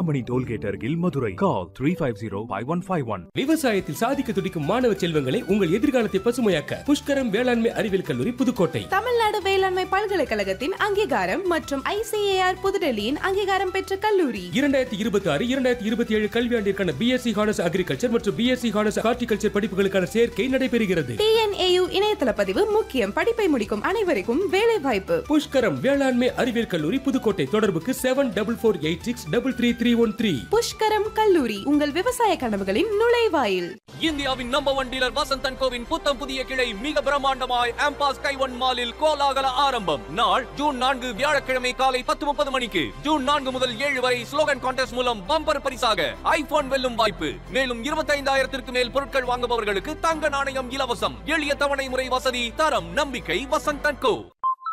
Chintamani toll gate அருகில் Madurai call three five zero five one five one விவசாயத்தில் சாதிக்க துடிக்கும் மாணவ செல்வங்களை உங்கள் எதிர்காலத்தை பசுமையாக்க புஷ்கரம் வேளாண்மை அறிவியல் கல்லூரி புதுக்கோட்டை தமிழ்நாடு வேளாண்மை பல்கலைக்கழகத்தின் அங்கீகாரம் மற்றும் ஐசிஏஆர் புதுடெல்லியின் அங்கீகாரம் பெற்ற கல்லூரி இரண்டாயிரத்தி இருபத்தி ஆறு இரண்டாயிரத்தி இருபத்தி ஏழு கல்வியாண்டிற்கான பிஎஸ்சி ஹானர்ஸ் அக்ரிகல்ச்சர் மற்றும் பிஎஸ்சி ஹானர்ஸ் ஹார்டிகல்ச்சர் படிப்புகளுக்கான சேர்க்கை நடைபெறுகிறது டிஎன்ஏயு இணையதள பதிவு முக்கியம் படிப்பை முடிக்கும் அனைவருக்கும் வேலை வாய்ப்பு புஷ்கரம் வேளாண்மை அறிவியல் கல்லூரி புதுக்கோட்டை தொடர்புக்கு seven double four eight six double three three one three Pushkaram கல்லூரி உங்கள் விவசாய கனவுகளின் நுழைவாயில் இந்தியாவின் நம்பர் ஒன் டீலர் வசந்தன் கோவின் புத்தம் புதிய கிளை மிக பிரம்மாண்டமாய் ஆம்பாஸ் கைவன் மாலில் கோலாகல ஆரம்பம் நாள் ஜூன் நான்கு வியாழக்கிழமை காலை பத்து முப்பது மணிக்கு ஜூன் நான்கு முதல் ஏழு வரை ஸ்லோகன் கான்டெஸ்ட் மூலம் பம்பர் பரிசாக ஐபோன் வெல்லும் வாய்ப்பு மேலும் இருபத்தைந்தாயிரத்திற்கு மேல் பொருட்கள் வாங்குபவர்களுக்கு தங்க நாணயம் இலவசம் எளிய தவணை முறை வசதி தரம் நம்பிக்கை வசந்தன் கோ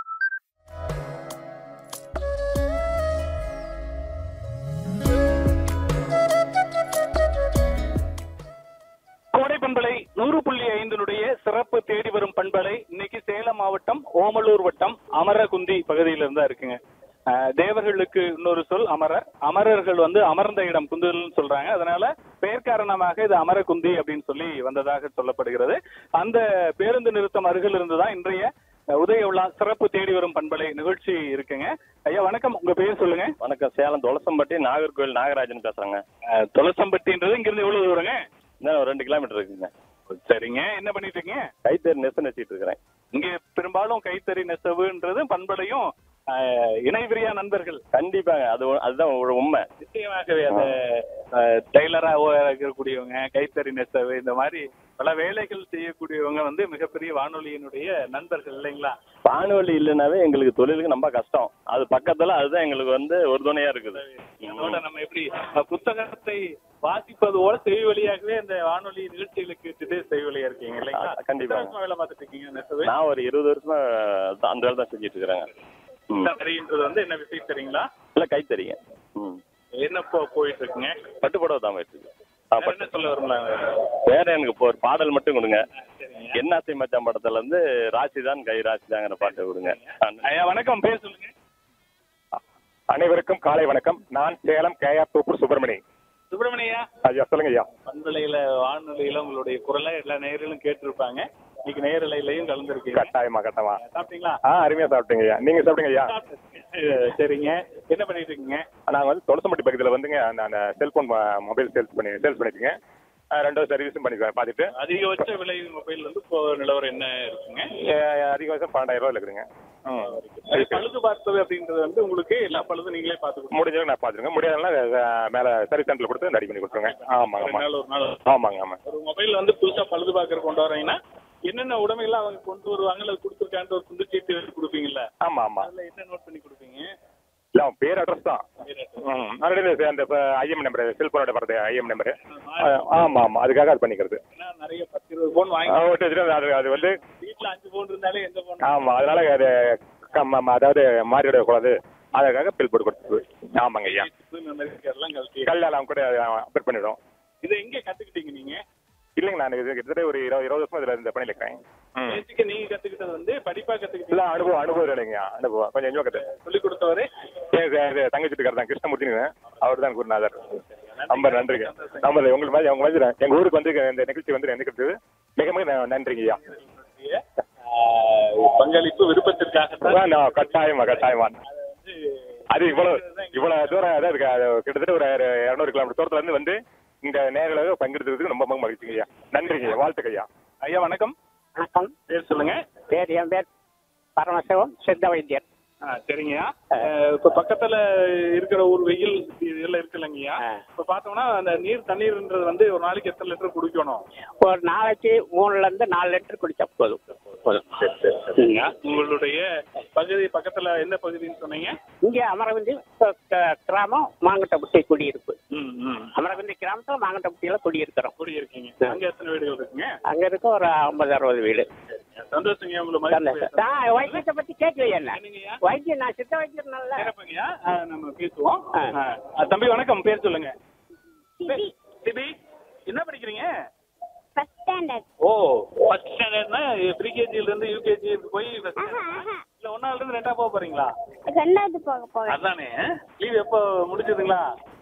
கோடை பண்பலை நூறு புள்ளி ஐந்தினுடைய சிறப்பு தேடி வரும் பண்பலை இன்னைக்கு சேலம் மாவட்டம் ஓமலூர் வட்டம் அமரகுந்தி பகுதியில இருந்தா இருக்குங்க அஹ், தேவர்களுக்கு இன்னொரு சொல் அமரர் அமரர்கள் வந்து அமர்ந்த இடம் குந்துதல்னு சொல்றாங்க அதனால பெயர் காரணமாக இது அமரகுந்தி அப்படின்னு சொல்லி வந்ததாக சொல்லப்படுகிறது அந்த பேருந்து நிறுத்தம் அருகில் இருந்துதான் இன்றைய அஹ், உதய விழா சிறப்பு தேடி வரும் பண்பலை நிகழ்ச்சி இருக்குங்க ஐயா வணக்கம் உங்க பேர் சொல்லுங்க வணக்கம் சேலம் துளசம்பட்டி நாகர்கோவில் நாகராஜன் பேசுறேங்க அஹ், துளசம்பட்டின்றது இங்கிருந்து எவ்வளவு தூரங்க இன்னும் ஒரு ரெண்டு கிலோமீட்டர் இருக்குங்க சரிங்க என்ன பண்ணிட்டு இருக்கீங்க கைத்தறி நெசன் வச்சுட்டு இருக்கிறேன் இங்க பெரும்பாலும் கைத்தறி நெசவுன்றது பண்பலையும் ஆஹ், இணைபிரியா நண்பர்கள் கண்டிப்பாங்க அது ஒ- அதுதான் ஒரு உண்மை நிச்சயமாகவே அந்த ஆஹ், டெய்லரா இருக்கக்கூடியவங்க கைத்தறி நெசவு இந்த மாதிரி பல வேலைகள் செய்யக்கூடியவங்க வந்து மிகப்பெரிய வானொலியினுடைய நண்பர்கள் இல்லைங்களா வானொலி இல்லைனாவே எங்களுக்கு தொழிலுக்கு ரொம்ப கஷ்டம் அது பக்கத்துல அதுதான் எங்களுக்கு வந்து ஒரு துணையா இருக்குது அதோட நம்ம எப்படி அஹ், புத்தகத்தை வாசிப்பது போல செவி வழியாகவே இந்த வானொலி நிகழ்ச்சிகளை கேட்டுட்டு செவி வழியா இருக்கீங்க இல்லைங்களா ஆ, கண்டிப்பா. எத்தனை வருஷமா வேலை பார்த்துட்டு இருக்கீங்க நெசவு நான் ஒரு இருபது வருஷமா அந்த வேலை தான் செஞ்சுட்டு இருக்கிறேங்க ம். சரின்றது வந்து என்ன விஷயம் தெரியுங்களா இல்ல கைத்தறிங்க ம் என்ன போ- போயிட்டு இருக்குங்க பட்டு புடவை தான் போயிட்டு இருக்கு ஆ, வேற பட்டு என்ன சொல்ல வரும்லாங்க வேற எனக்கு இப்போ ஒரு பாடல் மட்டும் கொடுங்க என்னாசை மச்சான் படத்துல இருந்து ராசிதான் கை ராசிதாங்கிற பாட்டை கொடுங்க ஐயா வணக்கம் பேர் சொல்லுங்க அனைவருக்கும் காலை வணக்கம் நான் சேலம் கேஆ தோப்பூர் சுப்பிரமணி சுப்பிரமணியா ஐயா சொல்லுங்க ஐயா பண்பலையில வானொலியில உங்களுடைய குரலை எல்லா நேயர்களும் கேட்டிருப்பாங்க இன்னைக்கு நேரலையிலையும் கலந்துருக்கீங்க கட்டாயமா கட்டமா சாப்பிட்டீங்களா ஆ அருமையா சாப்பிட்டீங்க ஐயா நீங்க சாப்பிடுங்க ஐயா சாப்பிட்டேன். சரிங்க என்ன பண்ணிட்டு இருக்கீங்க நாங்க வந்து தொலசம்பட்டி பக்கத்துல வந்துங்க அந்த அந்த செல்போன் மொபைல் சேல்ஸ் பண்ணி சேல்ஸ் பண்ணிருக்கீங்க ஆ, ரெண்டாவது சர்வீஸும் பண்ணி பார்த்துட்டு அதிகபட்ச விலை மொபைல் வந்து இப்போ நிலவரம் என்ன இருக்குங்க ஆ, அதிகபட்சம் பன்னெண்டாயிரம் ரூபாய் இருக்குதுங்க அது பழுது பார்த்தது அப்படின்றது வந்து உங்களுக்கு எல்லா பழுதும் நீங்களே பார்த்து முடிஞ்சவங்க நான் பார்த்துருங்க முடியாதனால ஆ, மேல சர்வீஸ் சென்டர்ல கொடுத்து ரெடி பண்ணி கொடுத்துருங்க ஆமாங்க ரெண்டு ஆமா நாள் ஒரு நாள் ஆமாங்க ஆமா ஒரு மொபைல் வந்து புதுசா பழுது பார்க்கற கொண்டு வரீங்கன்னா என்னென்ன உடைமைகள் அவங்க கொண்டு வருவாங்க அல்லது கொடுத்துருக்கான்ட்டு ஒரு துண்டு சீட்டு எழுதி கொடுப்பீங்கல்ல ஆமா ஆமா அதுல என்ன நோட் பண்ணி கொடுப்பீங்க இல்ல அவன் பேர் அட்ரஸ் தான் ம் ஆல்ரெடி அந்த ஐஎம் நம்பர் செல்போனோட வரது ஐஎம் நம்பர் ஆமா ஆமா அதுக்காக அது பண்ணிக்கிறது ஏன்னா நிறைய பத்து இருபது போன் வாங்கி ஆ, ஓட்டு வச்சுட்டு அது அது வந்து வீட்டுல அஞ்சு போன் இருந்தாலே எந்த போன் ஆமா அதனால அது கம்- ஆமா, அதாவது மாறிவிட கூடாது அதுக்காக பில் போட்டு கொடுத்தது ஆமாங்க ஐயா எல்லாம் கழட்டி கல்லால் அவங்க கூட அப்டேட் பண்ணிவிடும் இதை எங்க கத்துக்கிட்டீங்க நீங்க இல்லைங்க நான் இது கிட்டத்தட்ட ஒரு இருபது இருபது வருஷமா இதுல இந்த பணியில் இருக்கேன் ம். பேசிக்க நீங்க கத்துக்கிட்டது வந்து படிப்பா இல்ல கத்துக்கிட்டீங்க அனுபவம் அனுபவம் இல்லைங்க அனுபவம் கொஞ்சம் என்ஜோ கத்து சொல்லி கொடுத்தவரு ஏன் சார் இது தங்கச்சி இருக்கார் தான் கிருஷ்ணமூர்த்திங்க அவர் தான் குருநாதர் ரொம்ப நன்றிங்க ரொம்ப உங்களுக்கு மாதிரி உங்க மாதிரி எங்க ஊருக்கு வந்து இந்த நிகழ்ச்சி வந்து நினைக்கிறது மிக மிக ந- நன்றிங்க ஐயா ஆஹ், பங்களிப்பு விருப்பத்திற்காக ஆ, நான் கட்டாயமா கட்டாயமா அது இவ்வளவு இவ்வளவு தூரம் அதான் இருக்கு அது கிட்டத்தட்ட ஒரு இரநூறு கிலோமீட்டர் தூரத்துல இருந்து வந்து இந்த நேரலாக பங்கெடுத்ததுக்கு ரொம்ப ரொம்ப மகிழ்ச்சிங்க ஐயா நன்றிங்க ஐயா வாழ்த்துக்கு ஐயா ஐயா வணக்கம் வணக்கம் பேர் சொல்லுங்க பேர் என் பேர் பரமசிவம் சித்த வைத்தியர் ஆ, சரிங்கய்யா அஹ், இப்ப பக்கத்துல இருக்கிற ஒரு வெயில் இதெல்லாம் இருக்குல்லங்கய்யா ஆ. இப்ப பார்த்தோம்னா அந்த நீர் தண்ணீர்ன்றது வந்து ஒரு நாளைக்கு எத்தனை லிட்டர் குடிக்கணும் ஒரு நாளைக்கு மூணுல இருந்து நாலு லிட்டர் குடிச்சா போதும் போதும் சரிங்க உங்களுடைய பகுதி பக்கத்துல எந்த பகுதின்னு சொன்னீங்க இங்க அமரகுந்தி க- க- கிராமம் மாங்கட்டப்பட்டி குடியிருப்பு ம் ம் அமரகுந்தி கிராமத்துல மாங்கட்டப்பட்டியில குடியிருக்கிறோம் குடி இருக்கீங்க அங்க எத்தனை வீடுகள் இருக்குங்க அங்க இருக்க ஒரு ஐம்பது அறுபது வீடு சந்தோஷங்க உங்களை மதிப்பு சந்தோஷம். நான் வைத்தியத்தை பத்தி கேட்கலையே என்ன என்னங்கய்யா? வைத்தியம் நான் சித்த வைத்தியர் நல்ல சிறப்புங்கய்யா ஆ, நம்ம பேசுவோம் ஆ. ஆ. ஆ, தம்பி வணக்கம் பேர் சொல்லுங்க சிபி என்ன படிக்கிறீங்க ஃபர்ஸ்ட் ஸ்டாண்டர்ட் ஓ ஃபர்ஸ்ட் ஸ்டாண்டர்ட்னா ப்ரீகேஜில இருந்து யூகேஜி போய் first ஆஹா standard. ஆஹா இல்ல ஒன்னால இருந்து ரெண்டா போக போறீங்களா ரெண்டாவது போக போகிறேன் அதானே லீவ் எப்போ முடிச்சதுங்களா